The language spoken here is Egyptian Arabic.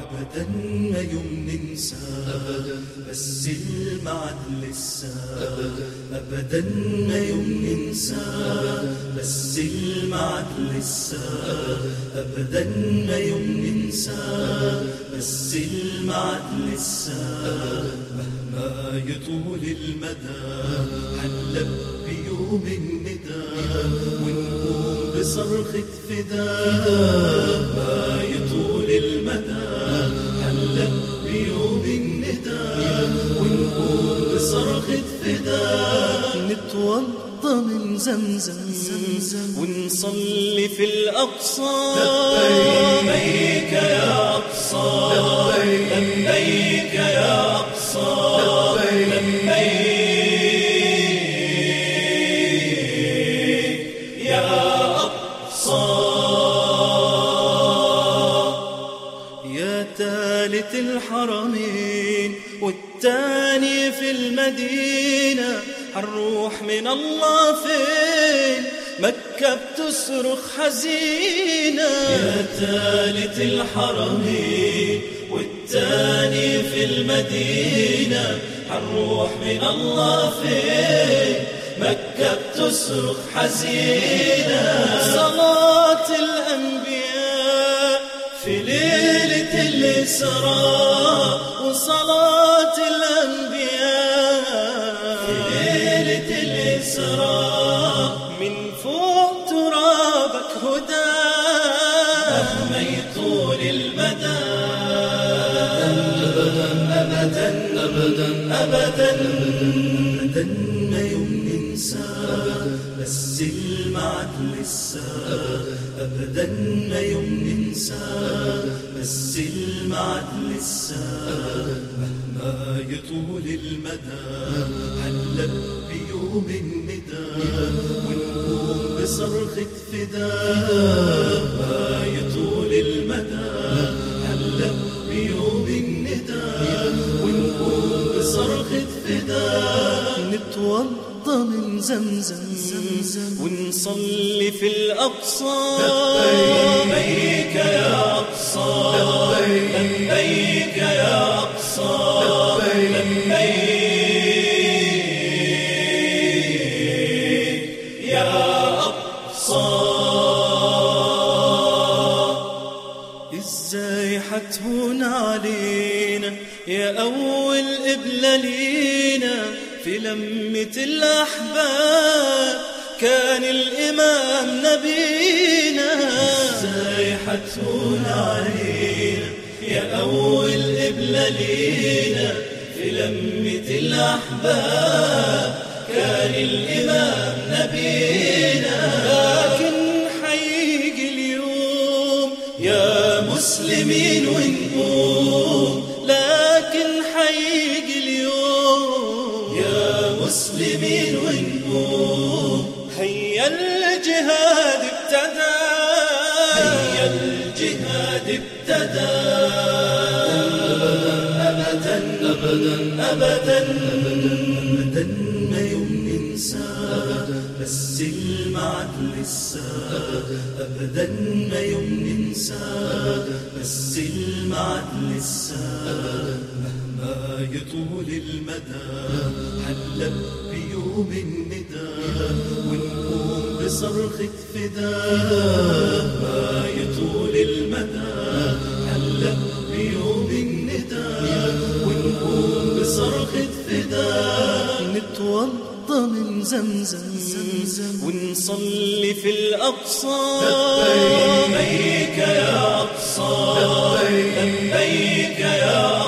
أبدا ما يوم ننسى أبدا بس المعد لسه أبدا أبدا ما يوم ننسى بس المعد لسه أبدا ما يوم ننسى بس المعد لسه مهما يطول المدى حلب بيوم الندى ونقوم بصرخة فدا ما يطول المدى حلب بيوم الندى ونقوم بصرخة فدا نتوضى من زمزم ونصلي في الأقصى لبيك يا أقصى لبيك يا أقصى لبيك يا أقصى يا ثالث الحرمين والتاني في المدينة حنروح من الله فين مكة بتصرخ حزينة يا ثالث الحرمين والتاني في المدينة حنروح من الله فين مكة بتصرخ حزينة صلاة الأنبياء في ليلة الإسراء وصلاة الأنبياء في ليلة الإسراء من فوق ترابك هدى مهما يطول المدى أبدا أبدا أبدا أبدا أبدا ما يوم ننسى بس المعد لسه أبدا ما يوم ننسى بس المعد لسه مهما يطول المدى حلب بيوم الندى ونقوم بصرخة فدا ما يطول المدى حلب بيوم الندى ونقوم بصرخة فدا نتوضى من زمزم ونصلي في الأقصى لبيك يا أقصى لبيك يا أقصى لبيك يا أقصى ازاي حتهون علينا يا اول قبلة لينا في لمة الاحباب كان الامام نبينا ازاي حتهون علينا يا اول قبلة لينا في لمة الاحباب كان الامام نبينا لكن حيجي اليوم يا مسلمين ونقوم لكن حيجي اليوم يا مسلمين ونقوم هيا الجهاد ابتدى هيا الجهاد ابتدى أبدا أبدا أبدا أبدا ما يوم ننسى بس المعد لسه أبدا ما يوم ننسى بس المعد لسه مهما يطول المدى حلب بيوم الندى ونقوم بصرخة فدا ما يطول المدى حلب بيوم الندى ونقوم بصرخة فدا نتوضى من زمزم ونصلي في الأقصى لبيك يا أقصى لبيك يا